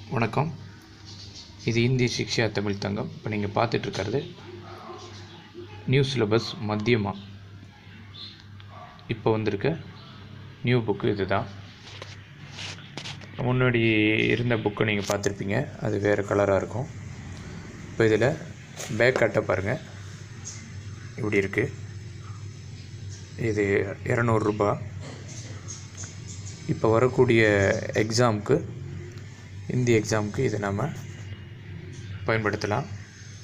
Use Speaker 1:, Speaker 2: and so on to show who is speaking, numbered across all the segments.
Speaker 1: வணக்கம் இது இந்திய சிக்ஷா தமிழ் தங்கம் இப்போ நீங்கள் பார்த்துட்ருக்கிறது நியூ சிலபஸ் மத்தியமா இப்போ வந்திருக்க நியூ புக்கு இது தான் முன்னாடி இருந்த புக்கை நீங்கள் பார்த்துருப்பீங்க அது வேறு கலராக இருக்கும் இப்போ இதில் பேக் அட்டை பாருங்கள் இப்படி இருக்குது இது இரநூறுபா இப்போ வரக்கூடிய எக்ஸாமுக்கு இந்தி எக்ஸாமுக்கு இதை நம்ம பயன்படுத்தலாம்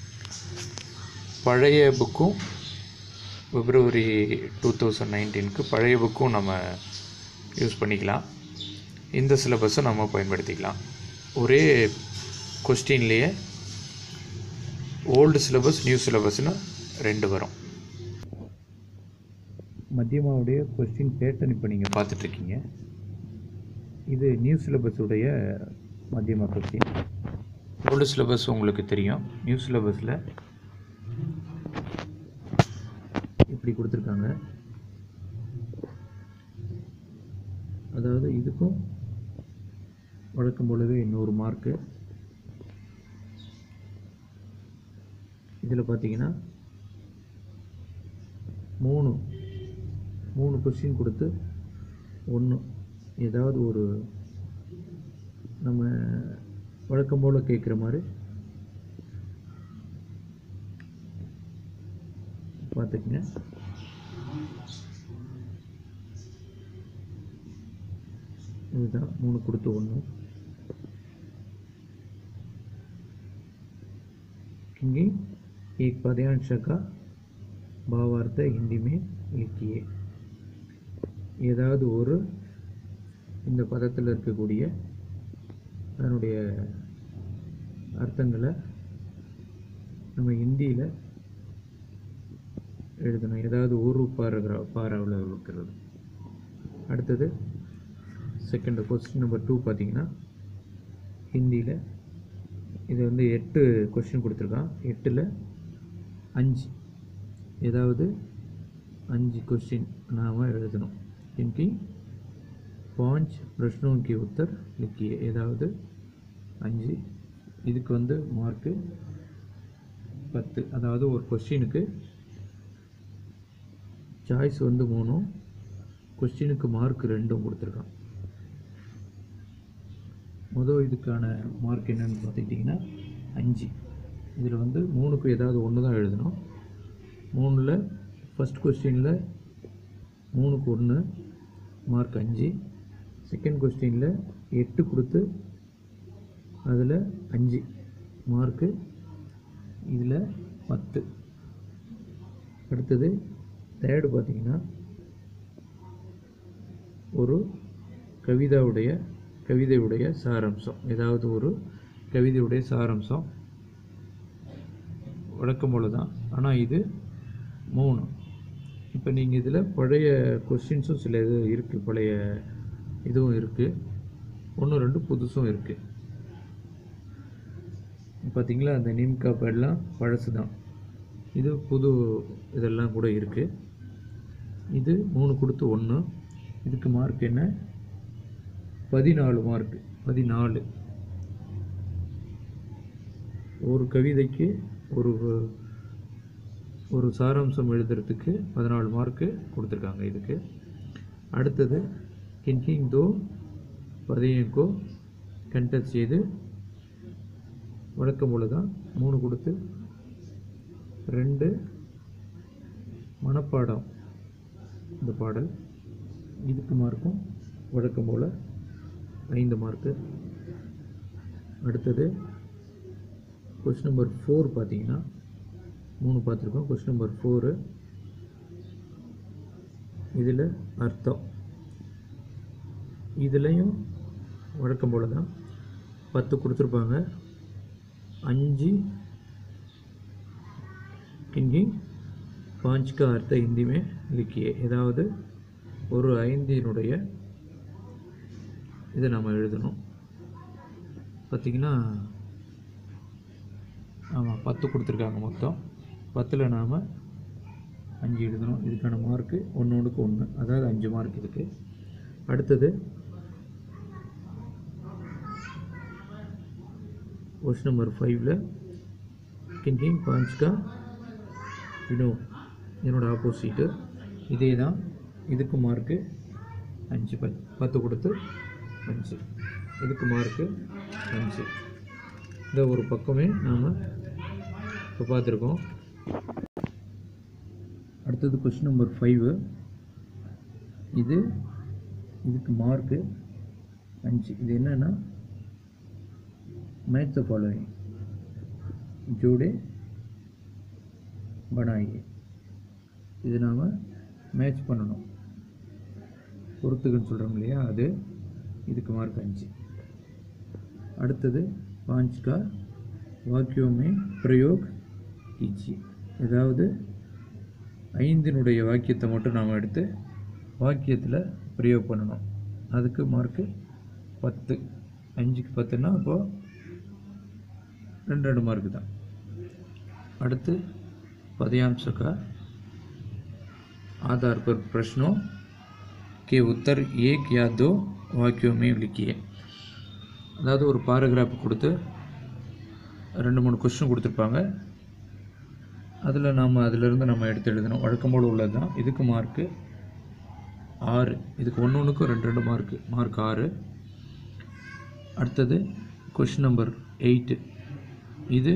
Speaker 1: பழைய புக்கும் பிப்ரவரி டூ தௌசண்ட் நைன்டீனுக்கு பழைய புக்கும் நம்ம யூஸ் பண்ணிக்கலாம் இந்த சிலபஸை நம்ம பயன்படுத்திக்கலாம் ஒரே கொஸ்டின்லேயே ஓல்டு சிலபஸ் நியூ சிலபஸ்னு ரெண்டு வரும் மத்தியமாவுடைய கொஸ்டின் பேட்டர்ன் இப்போ நீங்கள் பார்த்துட்ருக்கீங்க இது நியூ சிலபஸுடைய மத்தியமா கொஸ்டின் ஓல்டு சிலபஸ் உங்களுக்கு தெரியும் நியூ சிலபஸில் இப்படி கொடுத்துருக்காங்க அதாவது இதுக்கும் வழக்கம் போலவே இன்னொரு மார்க்கு இதில் பார்த்தீங்கன்னா மூணு மூணு கொஸ்டின் கொடுத்து ஒன்று ஏதாவது ஒரு நம்ம வழக்கம் போல் கேட்குற மாதிரி பார்த்துக்குங்க இதுதான் மூணு கொடுத்து ஒன்று हिंदी एक पद्यांश का भावार्थ हिंदी में लिखिए ஏதாவது ஒரு இந்த பதத்தில் இருக்கக்கூடிய அதனுடைய அர்த்தங்களை நம்ம ஹிந்தியில் எழுதணும் ஏதாவது ஒரு பாராகிரா பாராவில் இருக்கிறது அடுத்தது செகண்ட் கொஸ்டின் நம்பர் டூ பார்த்தீங்கன்னா ஹிந்தியில் இது வந்து எட்டு கொஸ்டின் கொடுத்துருக்கான் எட்டில் அஞ்சு ஏதாவது அஞ்சு கொஸ்டின் நாம் எழுதணும் इनकी पांच प्रश्नों के उत्तर लिखिए ஏதாவது அஞ்சு இதுக்கு வந்து மார்க்கு பத்து அதாவது ஒரு கொஸ்டினுக்கு சாய்ஸ் வந்து மூணும் கொஸ்டினுக்கு மார்க் ரெண்டும் கொடுத்துருக்கான் முதல் இதுக்கான மார்க் என்னன்னு பார்த்துக்கிட்டிங்கன்னா அஞ்சு இதில் வந்து மூணுக்கு ஏதாவது ஒன்று தான் எழுதணும் மூணில் ஃபஸ்ட் கொஸ்டினில் மூணுக்கு ஒன்று மார்க் அஞ்சு செகண்ட் கொஸ்டினில் எட்டு கொடுத்து அதில் அஞ்சு மார்க்கு இதில் பத்து அடுத்தது தேர்டு பார்த்திங்கன்னா ஒரு கவிதாவுடைய கவிதையுடைய சாராம்சம் ஏதாவது ஒரு கவிதையுடைய சாராம்சம் வழக்கம் போல தான் ஆனால் இது மூணு இப்போ நீங்கள் இதில் பழைய கொஸ்டின்ஸும் சில இது இருக்குது பழைய இதுவும் இருக்குது ஒன்று ரெண்டு புதுசும் இருக்குது பார்த்தீங்களா அந்த நிம்கா பேட்லாம் பழசு தான் இது புது இதெல்லாம் கூட இருக்குது இது மூணு கொடுத்து ஒன்று இதுக்கு மார்க் என்ன பதினாலு மார்க்கு பதினாலு ஒரு கவிதைக்கு ஒரு ஒரு சாராம்சம் எழுதுறதுக்கு பதினாலு மார்க்கு கொடுத்துருக்காங்க இதுக்கு அடுத்தது கின்கிங் தோ பதையங்கோ கண்டெஸ்ட் செய்து வழக்கம் போல தான் மூணு கொடுத்து ரெண்டு மனப்பாடம் இந்த பாடல் இதுக்கு மார்க்கும் வழக்கம் போல் ஐந்து மார்க்கு அடுத்தது கொஸ்டின் நம்பர் ஃபோர் பார்த்தீங்கன்னா மூணு பார்த்துருக்கோம் கொஸ்டின் நம்பர் ஃபோரு இதில் அர்த்தம் இதுலேயும் வழக்கம் போல் தான் பத்து கொடுத்துருப்பாங்க அஞ்சு கிங்கி பாஞ்ச் கா அர்த்த ஹிந்திமே லிக்கிய ஏதாவது ஒரு ஐந்தினுடைய இதை நம்ம எழுதணும் பார்த்திங்கன்னா ஆமாம் பத்து கொடுத்துருக்காங்க மொத்தம் பத்தில் நாம் அஞ்சு எழுதணும் இதுக்கான மார்க்கு ஒன்று ஒன்றுக்கு ஒன்று அதாவது அஞ்சு மார்க் இதுக்கு அடுத்தது क्वेश्चन नंबर ஃபைவ்ல கிங்கிங் பாஞ்ச்கா இன்னும் என்னோட ஆப்போசிட்டு இதே தான் இதுக்கு மார்க்கு அஞ்சு பத் பத்து கொடுத்து அஞ்சு இதுக்கு மார்க்கு அஞ்சு இந்த ஒரு பக்கமே நாம் இப்போ பார்த்துருக்கோம் அடுத்தது கொஸ்டின் நம்பர் ஃபைவு இது இதுக்கு மார்க்கு அஞ்சு இது என்னென்னா मैच द फॉलोइंग जोड़े बनाइए இது நாம் மேட்ச் பண்ணணும் பொறுத்துக்குன்னு சொல்கிறோம் இல்லையா அது இதுக்கு மார்க் அஞ்சு அடுத்தது பாஞ்ச் கா வாக்கியோமே பிரயோக் கீச்சி ஏதாவது ஐந்தினுடைய வாக்கியத்தை மட்டும் நாம் எடுத்து வாக்கியத்தில் பிரயோக் பண்ணணும் அதுக்கு மார்க்கு பத்து அஞ்சுக்கு பத்துன்னா அப்போது ரெண்டு ரெண்டு மார்க்கு தான் அடுத்து पदयांश का आधार पर प्रश्नों के उत्तर एक या दो वाक्यों में लिखिए அதாவது ஒரு பாராகிராஃப் கொடுத்து ரெண்டு மூணு கொஸ்டின் கொடுத்துருப்பாங்க அதில் நாம் அதிலிருந்து நம்ம எடுத்து எழுதணும் வழக்கம் போல் உள்ளது தான் இதுக்கு மார்க்கு ஆறு இதுக்கு ஒன்று ஒன்றுக்கும் ரெண்டு ரெண்டு மார்க்கு மார்க் ஆறு அடுத்தது கொஷின் நம்பர் எயிட்டு இது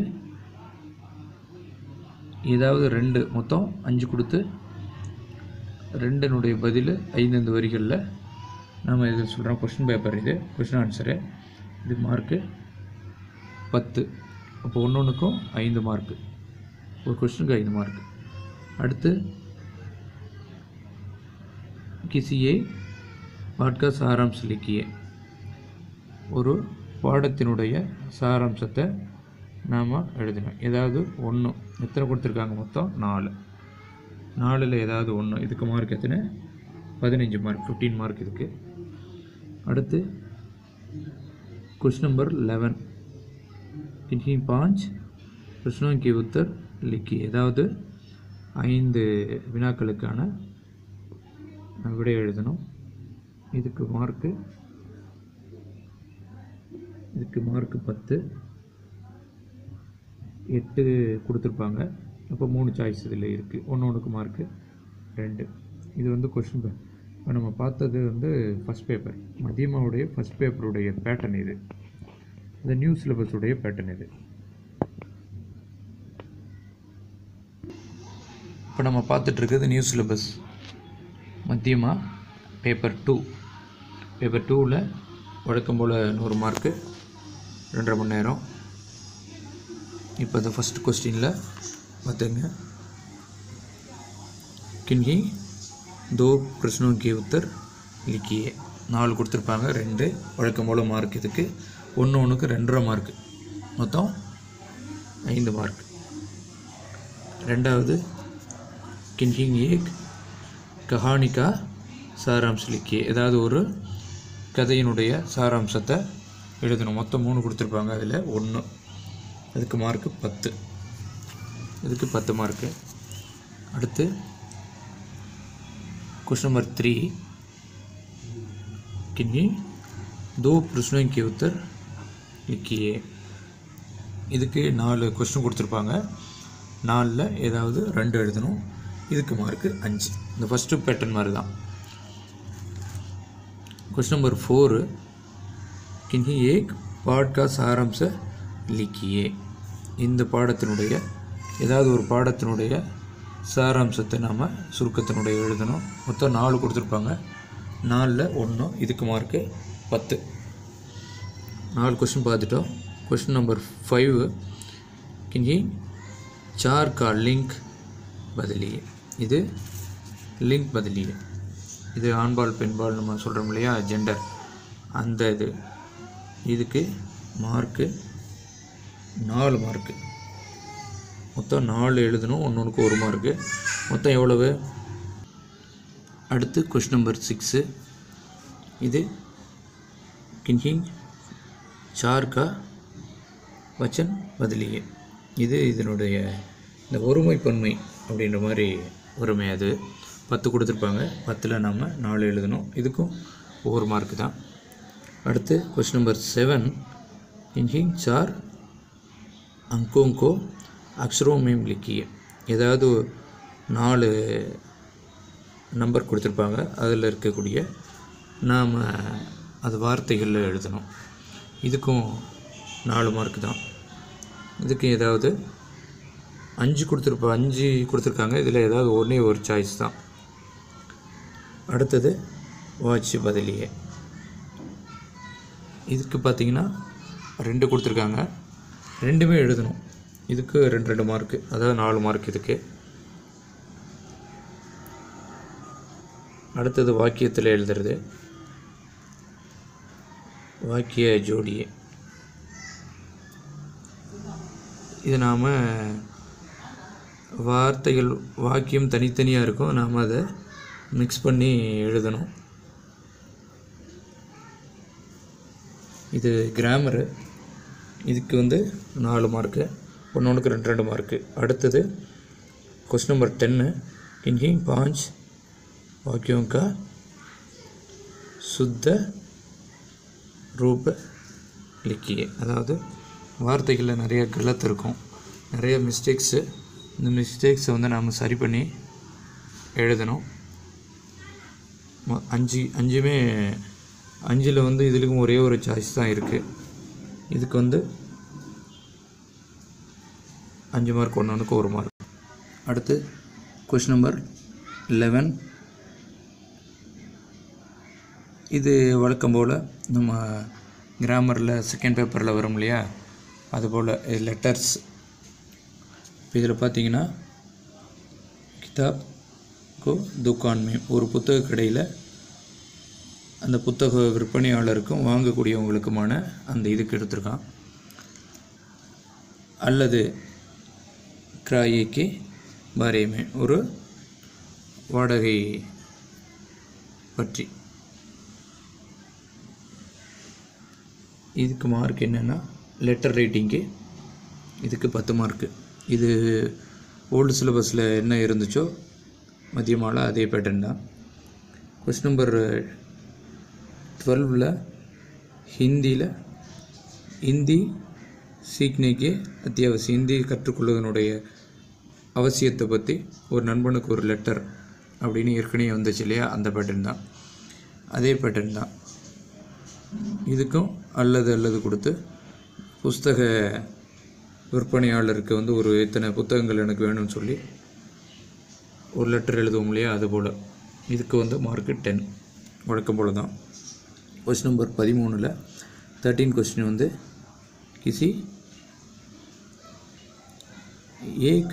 Speaker 1: ஏதாவது ரெண்டு மொத்தம் அஞ்சு கொடுத்து ரெண்டினுடைய பதில் ஐந்தஞ்சு வரிகளில் நாம் இது சொல்கிறோம் கொஷின் பேப்பர் இது கொஷின் ஆன்சரு இது மார்க்கு பத்து அப்போ ஒன்று ஒன்றுக்கும் ஐந்து மார்க்கு ஒரு கொஷினுக்கு ஐந்து மார்க்கு அடுத்து கிசியே பாட்கா சாராம்ச லிக்கியே ஒரு பாடத்தினுடைய சாராம்சத்தை நாம் எழுதணும் ஏதாவது ஒன்று எத்தனை கொடுத்துருக்காங்க மொத்தம் நாலு நாலில் ஏதாவது ஒன்று இதுக்கு மார்க் எத்தனை பதினஞ்சு மார்க் ஃபிஃப்டீன் மார்க் இதுக்கு அடுத்து क्वेश्चन नंबर लेवन किन्हीं पाँच प्रश्नों के उत्तर लिखिए ஏதாவது ஐந்து வினாக்களுக்கான விடை எழுதணும் இதுக்கு மார்க்கு இதுக்கு மார்க்கு பத்து எட்டு கொடுத்துருப்பாங்க அப்போ மூணு சாய்ஸ் இதில் இருக்குது ஒன்று ஒன்றுக்கு மார்க்கு ரெண்டு இது வந்து கொஷின் இப்போ நம்ம பார்த்தது வந்து ஃபஸ்ட் பேப்பர் மதியமாவுடைய ஃபஸ்ட் பேப்பருடைய பேட்டர்ன் இது இந்த நியூ சிலபஸுடைய பேட்டர்ன் இது இப்போ நம்ம பார்த்துட்ருக்கிறது new syllabus Madhyama paper two paper டூவில் வழக்கம் போல் நூறு மார்க்கு ரெண்டரை மணி நேரம் இப்போ இந்த ஃபஸ்ட் கொஸ்டினில் பார்த்துங்க கின்கி दो प्रश्नों के उत्तर लिखिए நாலு கொடுத்துருப்பாங்க ரெண்டு வழக்கம் போல் மார்க் இதுக்கு ஒன்று ஒன்றுக்கு ரெண்டரை மார்க் மொத்தம் ஐந்து மார்க் ரெண்டாவது கின்கிங் ஏக் கஹானிகா சாராம்ச லிக்கிய ஏதாவது ஒரு கதையினுடைய சாராம்சத்தை எழுதணும் மொத்தம் மூணு கொடுத்துருப்பாங்க அதில் ஒன்று அதுக்கு மார்க்கு பத்து இதுக்கு பத்து மார்க்கு அடுத்து क्वेश्चन नंबर थ्री किन्हीं दो प्रश्नों के उत्तर लिखिए இதுக்கு நாலு கொஸ்டின் கொடுத்துருப்பாங்க நாலில் ஏதாவது ரெண்டு எழுதணும் இதுக்கு மார்க்கு அஞ்சு இந்த ஃபஸ்ட்டு பேட்டர்ன் மாதிரி தான் क्वेश्चन नंबर फोर किन्हीं एक पाठ का सारांश लिखिए இந்த பாடத்தினுடைய ஏதாவது ஒரு பாடத்தினுடைய சாராம்சத்தை நாம் சுருக்கத்தினுடைய எழுதணும் மொத்தம் நாலு கொடுத்துருப்பாங்க நாலில் ஒன்று இதுக்கு மார்க்கு பத்து நாலு கொஸ்டின் பார்த்துட்டோம் கொஸ்டின் நம்பர் ஃபைவ் கிஞ்சி சார் கா லிங்க் பதிலியே இது லிங்க் பதிலியே இது ஆண்பால் பெண்பால் நம்ம சொல்கிறோம் இல்லையா ஜெண்டர் அந்த இது இதுக்கு மார்க்கு நாலு மார்க்கு மொத்தம் நாலு எழுதணும் ஒன்று ஒன்றுக்கு ஒரு மார்க்கு மொத்தம் எவ்வளவு அடுத்து கொஸ்டின் நம்பர் சிக்ஸு இது கின்கிங் சார் கா வச்சன் பதிலியே இது இதனுடைய இந்த ஒருமை பன்மை அப்படின்ற மாதிரி ஒருமை அது பத்து கொடுத்துருப்பாங்க பத்தில் நம்ம நாலு எழுதணும் இதுக்கும் ஒவ்வொரு மார்க்கு தான் அடுத்து கொஸ்டின் நம்பர் செவன் கின்கிங் சார் अंकों को अक्षरों में लिखिए ஏதாவது நாலு நம்பர் கொடுத்துருப்பாங்க அதில் இருக்கக்கூடிய நாம் அது வார்த்தைகளில் எழுதணும் இதுக்கும் நாலு மார்க் தான் இதுக்கு ஏதாவது அஞ்சு கொடுத்துருப்பா அஞ்சு கொடுத்துருக்காங்க இதில் ஏதாவது ஒன்றே ஒரு சாய்ஸ் தான் அடுத்தது வாட்ச் பதிலியே இதுக்கு பார்த்தீங்கன்னா ரெண்டு கொடுத்துருக்காங்க ரெண்டுமே எழுதணும் இதுக்கு ரெண்டு ரெண்டு மார்க்கு அதாவது நாலு மார்க் இதுக்கு அடுத்தது வாக்கியத்தில் எழுதுறது வாக்கிய ஜோடியே இது நாம் வார்த்தைகள் வாக்கியம் தனித்தனியாக இருக்கும் நாம் அதை மிக்ஸ் பண்ணி எழுதணும் இது கிராமரு இதுக்கு வந்து நாலு மார்க்கு ஒன்று ஒன்றுக்கு ரெண்டு ரெண்டு மார்க்கு அடுத்தது கொஸ்டின் நம்பர் டென்னு இன்ஹிங் பாஞ்ச் வாக்கியம் கா சுத்த ரூப லிக்கியே அதாவது வார்த்தைகளில் நிறைய கலத்து இருக்கும் நிறைய மிஸ்டேக்ஸு இந்த மிஸ்டேக்ஸை வந்து நாம் சரி பண்ணி எழுதணும் மொ- அஞ்சு அஞ்சுமே அஞ்சில் வந்து இதுலேயும் ஒரே ஒரு சாய்ஸ் தான் இருக்குது இதுக்கு வந்து அஞ்சு மார்க் ஒன்று ஒன்றுக்கு ஒரு மார்க் அடுத்து கொஷின் நம்பர் லெவன் இது வழக்கம் போல் நம்ம கிராமரில் செகண்ட் பேப்பரில் வரும் இல்லையா அதுபோல் லெட்டர்ஸ் இதில் பார்த்தீங்கன்னா கிதாப் கோ துக்கான் மேம் ஒரு புத்தக கடையில் அந்த புத்தக விற்பனையாளருக்கும் வாங்கக்கூடியவங்களுக்குமான அந்த இதுக்கு எடுத்திருக்கான் அல்லது கிராயிக்கு பாரேமே ஒரு வாடகை பற்றி இதுக்கு மார்க் என்னென்னா லெட்டர் ரைட்டிங்கு இதுக்கு பத்து மார்க்கு இது ஓல்டு சிலபஸில் என்ன இருந்துச்சோ மதியமால அதே பேட்டர்ன் தான் கொஸ்டின் நம்பர் டுவெல்வில் ஹிந்தியில் ஹிந்தி சீக்னேக்கே அத்தியாவசியம் ஹிந்தி கற்றுக்கொள்வதனுடைய அவசியத்தை பற்றி ஒரு நண்பனுக்கு ஒரு லெட்டர் அப்படின்னு ஏற்கனவே வந்துச்சு இல்லையா அந்த பேட்டர்ன் தான் அதே பேட்டர்ன் தான் இதுக்கும் அல்லது அல்லது கொடுத்து புஸ்தக விற்பனையாளருக்கு வந்து ஒரு இத்தனை புத்தகங்கள் எனக்கு வேணும்னு சொல்லி ஒரு லெட்டர் எழுதுவோம் இல்லையா அதுபோல் இதுக்கு வந்து மார்க்கு டென் வழக்கம் போல் தான் கொஸ்டின் நம்பர் பதிமூணில் தேர்ட்டீன் கொஸ்டின் வந்து கிசி ஏக்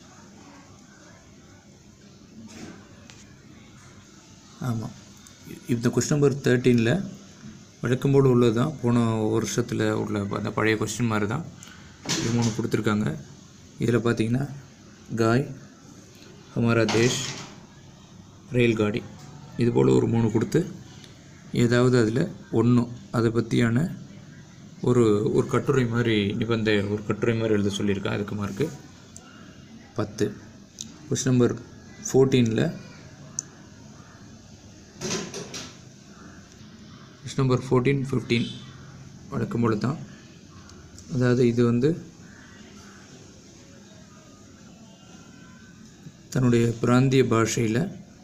Speaker 1: ஆமாம் இந்த கொஸ்டின் நம்பர் தேர்ட்டீனில் வழக்கம் போல் உள்ளது தான் போன வருஷத்தில் உள்ள அந்த பழைய கொஸ்டின் மாதிரி தான் இது மூணு கொடுத்துருக்காங்க இதில் பார்த்தீங்கன்னா காய் ஹமாரா தேஷ் ரயில்காடி இது போல் ஒரு மூணு கொடுத்து ஏதாவது அதில் ஒன்று அதை பற்றியான ஒரு ஒரு கட்டுரை மாதிரி நிபந்த ஒரு கட்டுரை மாதிரி எழுத சொல்லியிருக்கேன் அதுக்கு மார்க்கு பத்து கொஸ்டின் நம்பர் ஃபோர்டீனில் கொஸ்டின் நம்பர் ஃபோர்டீன் ஃபிஃப்டீன் வழக்கம் போல தான் அதாவது இது வந்து தன்னுடைய பிராந்திய பாஷையில்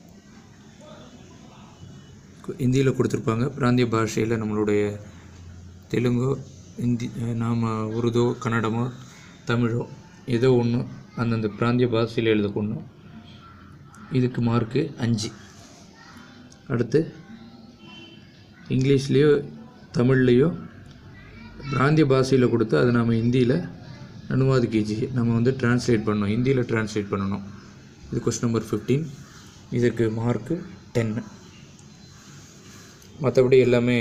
Speaker 1: இந்தியில் கொடுத்துருப்பாங்க பிராந்திய பாஷையில் நம்மளுடைய தெலுங்கோ இந்தி நாம் உருதோ கன்னடமோ தமிழோ ஏதோ ஒன்று அந்தந்த பிராந்திய பாஷையில் எழுதக்கொள்ளணும் இதுக்கு மார்க்கு அஞ்சு அடுத்து இங்கிலீஷ்லேயோ தமிழ்லேயோ பிராந்திய பாஷையில் கொடுத்து அதை நம்ம ஹிந்தியில் அனுவாது கேஜி நம்ம வந்து டிரான்ஸ்லேட் பண்ணணும் ஹிந்தியில் டிரான்ஸ்லேட் பண்ணணும் இது கொஸ்டின் நம்பர் ஃபிஃப்டீன் இதுக்கு மார்க்கு டென்னு மற்றபடி எல்லாமே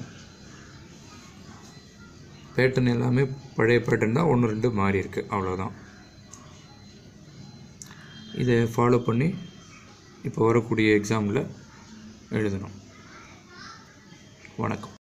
Speaker 1: பேட்டர்ன் எல்லாமே பழைய பேட்டர்ன் தான் ஒன்று ரெண்டு மாறி இருக்கு அவ்வளோதான் இதை ஃபாலோ பண்ணி இப்போ வரக்கூடிய எக்ஸாமில் எழுதணும் வணக்கம்